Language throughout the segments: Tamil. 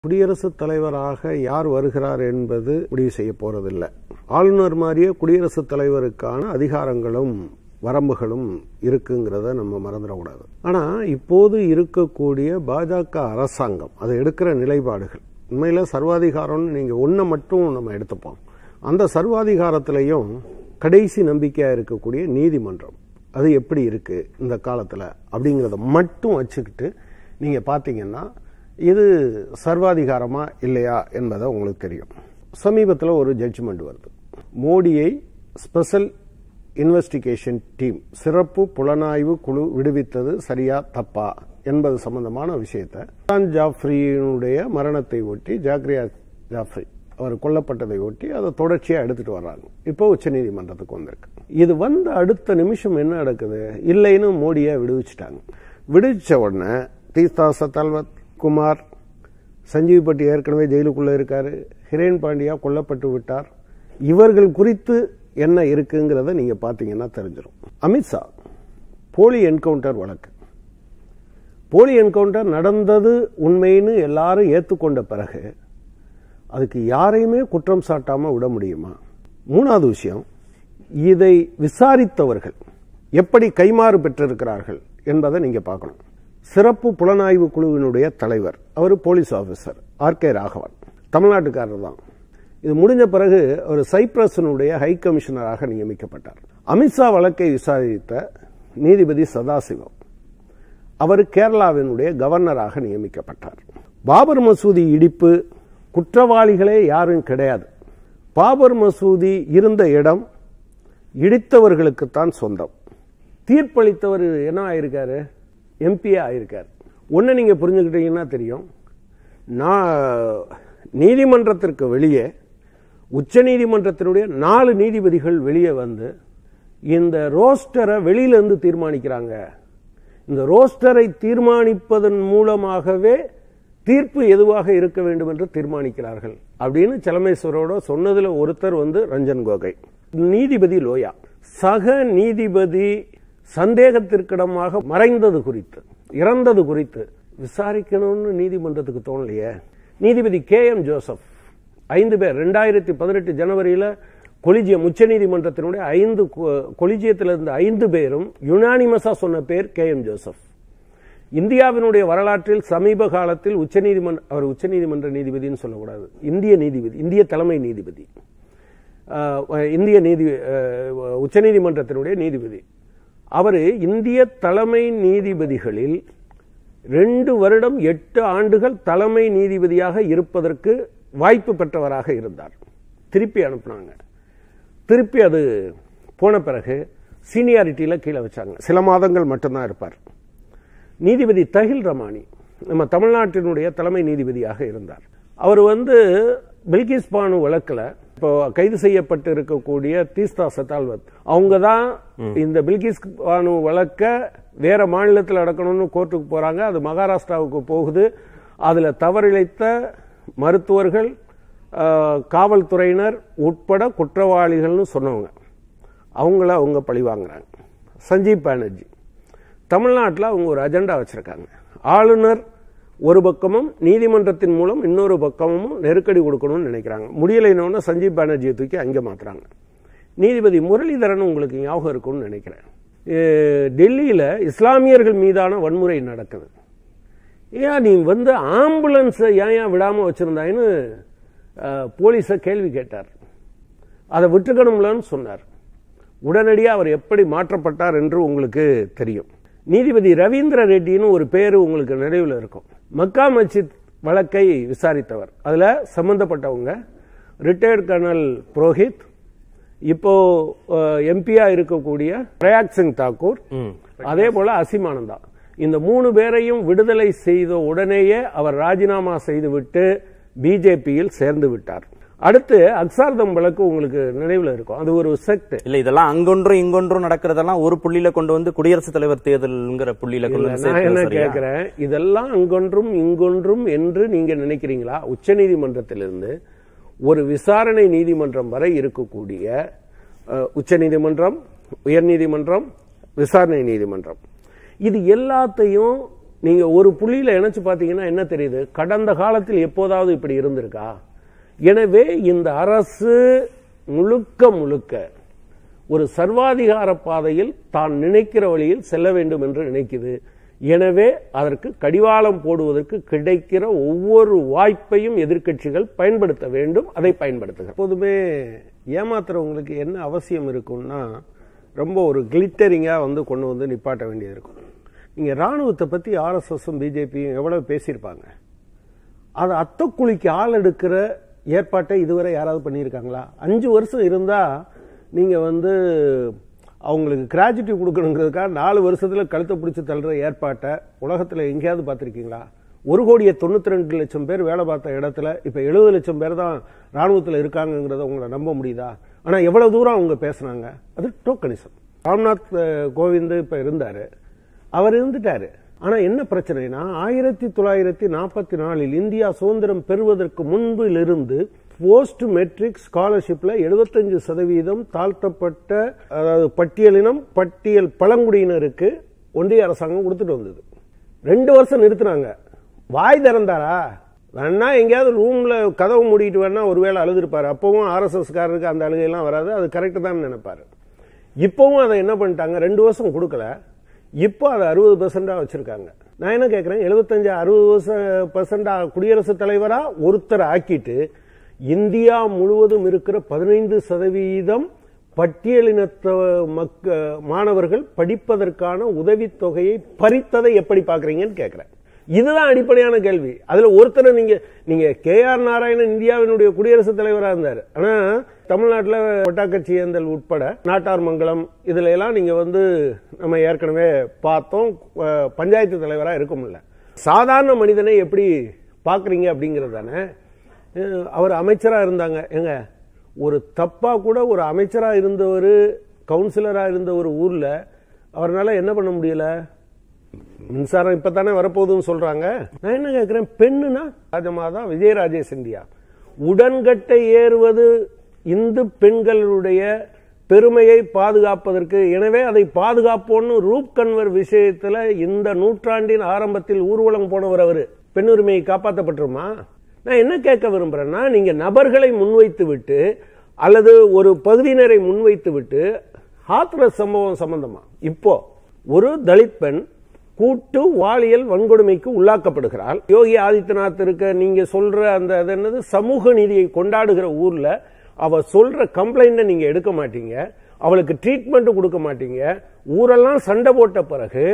குடியரசுத் தலைவராக யார் வருகிறார் என்பது முடிவு செய்ய போறதில்லை ஆளுநர் மாதிரியே குடியரசுத் தலைவருக்கான அதிகாரங்களும் வரம்புகளும் இருக்குங்கிறத நம்ம மறந்துடக்கூடாது ஆனா இப்போது இருக்கக்கூடிய பாஜக அரசாங்கம் அது எடுக்கிற நிலைப்பாடுகள் உண்மையில சர்வாதிகாரம்னு நீங்க ஒன்றை மட்டும் நம்ம எடுத்துப்போம் அந்த சர்வாதிகாரத்திலையும் கடைசி நம்பிக்கையா இருக்கக்கூடிய நீதிமன்றம் அது எப்படி இருக்கு இந்த காலத்துல அப்படிங்கிறத மட்டும் வச்சுக்கிட்டு நீங்க பாத்தீங்கன்னா இது சர்வாதிகாரமா இல்லையா என்பதை உங்களுக்கு தெரியும் சமீபத்தில் ஒரு ஜட்ஜ்மெண்ட் வருது மோடியை ஸ்பெஷல் இன்வெஸ்டிகேஷன் டீம் சிறப்பு புலனாய்வு குழு விடுவித்தது சரியா தப்பா என்பது சம்பந்தமான விஷயத்தை ஜான் ஜாஃப்ரியினுடைய மரணத்தை ஒட்டி ஜாக்ரியா ஜாஃப்ரி அவர் கொல்லப்பட்டதை ஒட்டி அதை தொடர்ச்சியா எடுத்துட்டு வர்றாங்க இப்போ உச்சநீதிமன்றத்துக்கு வந்திருக்கு இது வந்த அடுத்த நிமிஷம் என்ன நடக்குது இல்லைன்னு மோடியை விடுவிச்சிட்டாங்க விடுவிச்ச உடனே தீஸ்தா சத்தால்வத் குமார் சஞ்சீவ் பட்டி ஏற்கனவே ஜெயிலுக்குள்ள இருக்காரு ஹிரேன் பாண்டியா கொல்லப்பட்டு விட்டார் இவர்கள் குறித்து என்ன இருக்குங்கிறத நீங்க பாத்தீங்கன்னா தெரிஞ்சிடும் அமித்ஷா போலி என்கவுண்டர் வழக்கு போலி என்கவுண்டர் நடந்தது உண்மைன்னு எல்லாரும் ஏத்துக்கொண்ட பிறகு அதுக்கு யாரையுமே குற்றம் சாட்டாம விட முடியுமா மூணாவது விஷயம் இதை விசாரித்தவர்கள் எப்படி கைமாறு பெற்றிருக்கிறார்கள் என்பதை நீங்க பார்க்கணும் சிறப்பு புலனாய்வு குழுவினுடைய தலைவர் அவர் police officer R K Raghavan தமிழ்நாட்டுக்காரர் தான் இது முடிஞ்ச பிறகு அவர் சைப்ரஸினுடைய ஹை கமிஷனராக நியமிக்கப்பட்டார் அமித்ஷா வழக்கை விசாரித்த நீதிபதி சதாசிவம் அவர் கேரளாவினுடைய கவர்னராக நியமிக்கப்பட்டார் பாபர் மசூதி இடிப்பு குற்றவாளிகளே யாரும் கிடையாது பாபர் மசூதி இருந்த இடம் இடித்தவர்களுக்குத்தான் சொந்தம் தீர்ப்பளித்தவர் என்ன ஆயிருக்காரு எம்பியா ஆயிருக்காரு ஒன்னு நீங்க புரிஞ்சுக்கிட்டீங்கன்னா தெரியும் நான் நீதிமன்றத்திற்கு வெளியே உச்ச நீதிமன்றத்தினுடைய நாலு நீதிபதிகள் வெளியே வந்து இந்த ரோஸ்டரை வெளியில இருந்து தீர்மானிக்கிறாங்க இந்த ரோஸ்டரை தீர்மானிப்பதன் மூலமாகவே தீர்ப்பு எதுவாக இருக்க வேண்டும் என்று தீர்மானிக்கிறார்கள் அப்படின்னு செலமேஸ்வரோட சொன்னதுல ஒருத்தர் வந்து ரஞ்சன் கோகை நீதிபதி லோயா சக நீதிபதி சந்தேகத்திற்கிடமாக மறைந்தது குறித்து இறந்தது குறித்து விசாரிக்கணும்னு நீதிமன்றத்துக்கு தோணலையே நீதிபதி கே எம் ஜோசப் ஐந்து பேர் ரெண்டாயிரத்தி பதினெட்டு ஜனவரியில கொலிஜியம் உச்ச நீதிமன்றத்தினுடைய ஐந்து கொலிஜியத்தில் இருந்த ஐந்து பேரும் யுனானிமஸா சொன்ன பேர் கே எம் ஜோசப் இந்தியாவினுடைய வரலாற்றில் சமீப காலத்தில் உச்சநீதிமன்ற அவர் உச்சநீதிமன்ற நீதிபதினு சொல்லக்கூடாது இந்திய நீதிபதி இந்திய தலைமை நீதிபதி இந்திய நீதி உச்சநீதிமன்றத்தினுடைய நீதிபதி அவர் இந்திய தலைமை நீதிபதிகளில் ரெண்டு வருடம் எட்டு ஆண்டுகள் தலைமை நீதிபதியாக இருப்பதற்கு வாய்ப்பு பெற்றவராக இருந்தார் திருப்பி அனுப்புனாங்க திருப்பி அது போன பிறகு சீனியாரிட்டியில கீழே வச்சாங்க சில மாதங்கள் மட்டும்தான் இருப்பார் நீதிபதி தஹில் ரமானி நம்ம தமிழ்நாட்டினுடைய தலைமை நீதிபதியாக இருந்தார் அவர் வந்து பில்கிஸ் பானு வழக்கில் இப்போ கைது செய்யப்பட்டு இருக்கக்கூடிய தீஸ்தா சத்தால்வத் அவங்க தான் இந்த பில்கிஸ் பானு வழக்க வேற மாநிலத்தில் நடக்கணும்னு கோர்ட்டுக்கு போறாங்க அது மகாராஷ்டிராவுக்கு போகுது அதுல தவறிழைத்த மருத்துவர்கள் காவல்துறையினர் உட்பட குற்றவாளிகள்னு சொன்னவங்க அவங்கள அவங்க பழி வாங்குறாங்க சஞ்சீவ் பானர்ஜி தமிழ்நாட்டில் அவங்க ஒரு அஜெண்டா வச்சிருக்காங்க ஆளுநர் ஒரு பக்கமும் நீதிமன்றத்தின் மூலம் இன்னொரு பக்கமும் நெருக்கடி கொடுக்கணும்னு நினைக்கிறாங்க முடியலைன்னு சஞ்சீவ் பானர்ஜியை தூக்கி அங்கே மாத்துறாங்க நீதிபதி முரளிதரன் உங்களுக்கு ஞாபகம் இருக்கும்னு நினைக்கிறேன் டெல்லியில் இஸ்லாமியர்கள் மீதான வன்முறை நடக்குது ஏன் நீ வந்து ஆம்புலன்ஸை ஏன் ஏன் விடாமல் வச்சிருந்தாயின்னு போலீஸை கேள்வி கேட்டார் அதை விட்டுக்கணும்லன்னு சொன்னார் உடனடியாக அவர் எப்படி மாற்றப்பட்டார் என்று உங்களுக்கு தெரியும் நீதிபதி ரவீந்திர ரெட்டின்னு ஒரு பேரு உங்களுக்கு நினைவில் இருக்கும் மக்கா மஸ்ஜித் வழக்கை விசாரித்தவர் அதுல சம்பந்தப்பட்டவங்க ரிட்டையர்ட் கர்னல் புரோஹித் இப்போ எம்பியா இருக்கக்கூடிய பிரயாக் சிங் தாக்கூர் அதே போல அசிமானந்தா இந்த மூணு பேரையும் விடுதலை செய்த உடனேயே அவர் ராஜினாமா செய்துவிட்டு பிஜேபியில் சேர்ந்து விட்டார் அடுத்து அக்சார்தம் வழக்கு உங்களுக்கு நினைவுல இருக்கும் அது ஒரு செக்ட் இல்ல இதெல்லாம் அங்கொன்றும் இங்கொன்றும் நடக்கிறதெல்லாம் ஒரு புள்ளியில கொண்டு வந்து குடியரசுத் தலைவர் தேர்தல்ங்கிற புள்ளியில கொண்டு வந்து நான் என்ன சேர்க்கிறது சரியா? கேட்கிறேன் இதெல்லாம் அங்கொன்றும் இங்கொன்றும் என்று நீங்க நினைக்கிறீங்களா உச்சநீதிமன்றத்திலிருந்து ஒரு விசாரணை நீதிமன்றம் வரை இருக்கக்கூடிய அஹ், உச்சநீதிமன்றம் உயர்நீதிமன்றம் விசாரணை நீதிமன்றம் இது எல்லாத்தையும் நீங்க ஒரு புள்ளியில இணைச்சு பாத்தீங்கன்னா என்ன தெரியுது கடந்த காலத்தில் எப்போதாவது இப்படி இருந்திருக்கா எனவே இந்த அரசு முழுக்க முழுக்க ஒரு சர்வாதிகார பாதையில் தான் நினைக்கிற வழியில் செல்ல வேண்டும் என்று நினைக்குது எனவே அதற்கு கடிவாளம் போடுவதற்கு கிடைக்கிற ஒவ்வொரு வாய்ப்பையும் எதிர்க்கட்சிகள் பயன்படுத்த வேண்டும் அதை பயன்படுத்துக எப்போதுமே ஏமாத்துறவங்களுக்கு என்ன அவசியம் இருக்கும்னா ரொம்ப ஒரு கிளிட்டரிங்கா வந்து கொண்டு வந்து நிப்பாட்ட வேண்டியது இருக்கும் நீங்க ராணுவத்தை பத்தி ஆர்எஸ்எஸும் பிஜேபியும் எவ்வளவு பேசியிருப்பாங்க அது அத்தக்குழிக்கு ஆள் எடுக்கிற ஏற்பாட்டை இதுவரை யாராவது பண்ணியிருக்காங்களா அஞ்சு வருஷம் இருந்தா நீங்க வந்து அவங்களுக்கு கிராஜுவிட்டி கொடுக்கணுங்கிறதுக்காக நாலு வருஷத்துல கழுத்தை பிடிச்சி தள்ளுற ஏற்பாட்டை உலகத்துல எங்கேயாவது பார்த்திருக்கீங்களா ஒரு கோடியே தொண்ணூத்தி ரெண்டு லட்சம் பேர் வேலை பார்த்த இடத்துல இப்ப எழுபது லட்சம் பேர் தான் ராணுவத்தில் இருக்காங்கிறத உங்களை நம்ப முடியுதா ஆனா எவ்வளவு தூரம் அவங்க பேசுனாங்க அது டோக்கனிசம் ராம்நாத் அஹ், கோவிந்த் இப்ப இருந்தாரு அவர் இருந்துட்டாரு ஆனா என்ன பிரச்சனைனா ஆயிரத்தி தொள்ளாயிரத்தி நாற்பத்தி நாலில் இந்தியா சுதந்திரம் பெறுவதற்கு முன்பிலிருந்து போஸ்ட் மெட்ரிக் ஸ்காலர்ஷிப்ல 75% சதவீதம் தாழ்த்தப்பட்ட அதாவது பட்டியலினம் பட்டியல் பழங்குடியினருக்கு ஒன்றிய அரசாங்கம் கொடுத்துட்டு வந்தது ரெண்டு வருஷம் நிறுத்தினாங்க வாய் திறந்தாரா வேணா எங்கேயாவது ரூம்ல கதவு மூடிட்டு வேணா ஒருவேளை அழுதுருப்பாரு அப்பவும் ஆர்எஸ்எஸ் காரருக்கு அந்த அழுகையெல்லாம் வராது அது கரெக்ட் தான் நினைப்பாரு இப்பவும் அதை என்ன பண்ணிட்டாங்க ரெண்டு வருஷம் கொடுக்கல இப்போ அதை அறுபது பெர்சென்டா வச்சிருக்காங்க நான் என்ன கேட்கிறேன் எழுபத்தஞ்சு அறுபது பெர்சென்டா குடியரசுத் தலைவரா ஒருத்தரை ஆக்கிட்டு இந்தியா முழுவதும் இருக்கிற பதினைந்து சதவீதம் பட்டியலினத்த மக்க மாணவர்கள் படிப்பதற்கான உதவித்தொகையை பறித்ததை எப்படி பாக்குறீங்கன்னு கேட்கிறேன் இதுதான் அடிப்படையான கேள்வி அதுல ஒருத்தரை நீங்க நீங்க கே ஆர் நாராயணன் இந்தியாவினுடைய குடியரசுத் தலைவரா இருந்தார் ஆனா தமிழ்நாட்டுல ஒட்டாக்கட்சி ஏந்தல் உட்பட நாட்டார் மங்கலம் இதுல எல்லாம் நீங்க வந்து நம்ம ஏற்கனவே பார்த்தோம் அஹ், பஞ்சாயத்து தலைவரா இருக்க முடியல சாதாரண மனிதனை எப்படி பாக்குறீங்க அப்படிங்கிறது தானே அஹ், அவர் அமைச்சரா இருந்தாங்க எங்க ஒரு தப்பா கூட ஒரு அமைச்சரா இருந்தவர் கவுன்சிலரா இருந்த ஒரு ஊர்ல அவரால என்ன பண்ண முடியல மின்சாரம் இப்பதானே வரப்போகுதுன்னு சொல்றாங்க நான் என்ன கேட்கிறேன் பெண்ணுனா ராஜமாதா விஜயராஜே சிந்தியா உடன்கட்டை ஏறுவது இந்து பெண்களுடைய பெருமையை பாதுகாப்பதற்கு எனவே அதை பாதுகாப்போன்னு ரூப் கன்வர் விஷயத்துல இந்த நூற்றாண்டின் ஆரம்பத்தில் ஊர்வலம் போனவர் அவரு பெண்ணுரிமையை காப்பாற்றப்பட்டுருமா நான் என்ன கேட்க விரும்புறேன்னா நீங்க நபர்களை முன்வைத்து விட்டு அல்லது ஒரு பகுதியினரை முன்வைத்து விட்டு ஹாத்ரஸ் சம்பவம் சம்பந்தமா இப்போ ஒரு தலித் பெண் கூட்டு வாளியல் வன்கொடுமைக்கு உள்ளாக்கப்படுகிறாள் யோகி ஆதித்யநாத் இருக்க நீங்க சொல்ற அந்த அது என்னது சமூக நீதியை கொண்டாடுகிற ஊர்ல அவ சொல்ற கம்ப்ளைண்ட நீங்க எடுக்க மாட்டீங்க அவளுக்கு ட்ரீட்மெண்ட் கொடுக்க மாட்டீங்க ஊரெல்லாம் சண்டை போட்ட பிறகு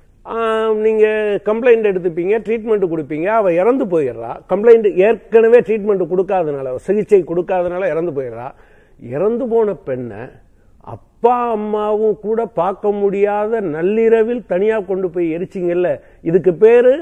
ஆம், நீங்க கம்ப்ளைண்ட் எடுத்துப்பீங்க ட்ரீட்மெண்ட் கொடுப்பீங்க அவ இறந்து போயிடுறா கம்ப்ளைண்ட் ஏற்கனவே ட்ரீட்மெண்ட் கொடுக்காதனால சிகிச்சை கொடுக்காதனால இறந்து போயிடுறா இறந்து போன பெண்ணை அப்பா அம்மாவும் கூட பார்க்க முடியாத நள்ளிரவில் தனியா கொண்டு போய் எரிச்சிங்கல்ல இதுக்கு பேரு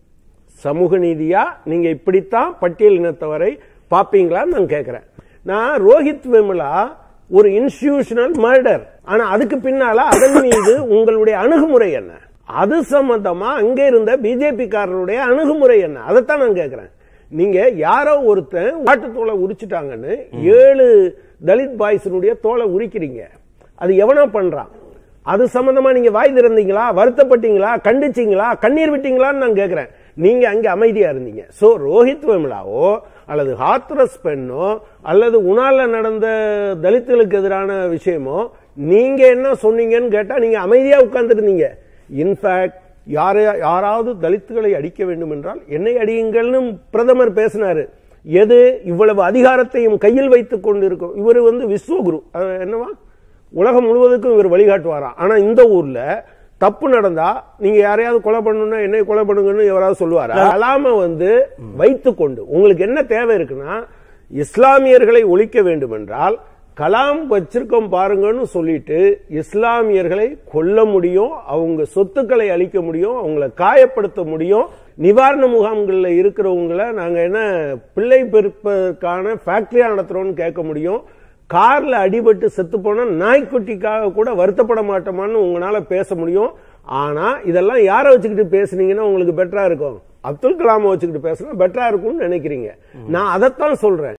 சமூக நீதியா நீங்க இப்படித்தான் பட்டியல் இனத்தவரை பாப்பீங்களான்னு நான் கேட்கிறேன் நான் ரோஹித் விமலா ஒரு இன்ஸ்டிடியூஷனல் மர்டர் ஆனா அதுக்கு பின்னால அதன் மீது உங்களுடைய அணுகுமுறை என்ன அது சம்பந்தமா அங்க இருந்த பிஜேபி காரருடைய அணுகுமுறை என்ன அதைத்தான் நான் கேட்கிறேன் நீங்க யாரோ ஒருத்தன் வாட்டு தோலை உரிச்சிட்டாங்கன்னு ஏழு தலித் பாய்ஸினுடைய தோலை உரிக்கிறீங்க அது எவனோ பண்றான் அது சம்பந்தமா நீங்க வாய் திறந்தீங்களா வருத்தப்பட்டீங்களா கண்டிச்சீங்களா கண்ணீர் விட்டீங்களான்னு நான் கேக்குறேன் நீங்க அங்க அமைதியா இருந்தீங்க சோ ரோஹித் வெம்லாவோ அல்லது ஹாத்ரஸ் பெண்ணோ அல்லது உணால நடந்த தலித்துகளுக்கு எதிரான விஷயமோ நீங்க என்ன சொன்னீங்கன்னு கேட்டா நீங்க அமைதியா உட்கார்ந்துருந்தீங்க இன்ஃபேக்ட் யாரை யாராவது தலித்துகளை அடிக்க வேண்டும் என்றால் என்னை அடியுங்கள்னு பிரதமர் பேசினாரு எது இவ்வளவு அதிகாரத்தையும் கையில் வைத்துக் கொண்டிருக்கும் இவர் வந்து விஸ்வகுரு அது என்னவா உலகம் முழுவதுக்கும் இவர் வழிகாட்டுவாராம் ஆனா இந்த ஊர்ல தப்பு நடந்தா நீங்க யாரையாவது கொலை பண்ணணும்னா என்னை கொலை பண்ணுங்கன்னு எவராவது சொல்லுவாரா கலாம வந்து வைத்துக்கொண்டு உங்களுக்கு என்ன தேவை இருக்குன்னா இஸ்லாமியர்களை ஒழிக்க வேண்டும் என்றால் கலாம் வச்சிருக்கோம் பாருங்கன்னு சொல்லிட்டு இஸ்லாமியர்களை கொல்ல முடியும் அவங்க சொத்துக்களை அழிக்க முடியும் அவங்கள காயப்படுத்த முடியும் நிவாரண முகாம்கள்ல இருக்கிறவங்கள நாங்க என்ன பிள்ளை பெருப்பதற்கான ஃபேக்டரியா நடத்துறோம்னு கேட்க முடியும் கார்ல அடிபட்டு செத்து போனா நாய்க்குட்டிக்காக கூட வருத்தப்பட மாட்டோமான்னு உங்களால பேச முடியும் ஆனா இதெல்லாம் யாரை வச்சுக்கிட்டு பேசுனீங்கன்னா உங்களுக்கு பெட்டரா இருக்கும் அப்துல் கலாமை வச்சுக்கிட்டு பேசினா பெட்டரா இருக்கும்னு நினைக்கிறீங்க நான் அதைத்தான் சொல்றேன்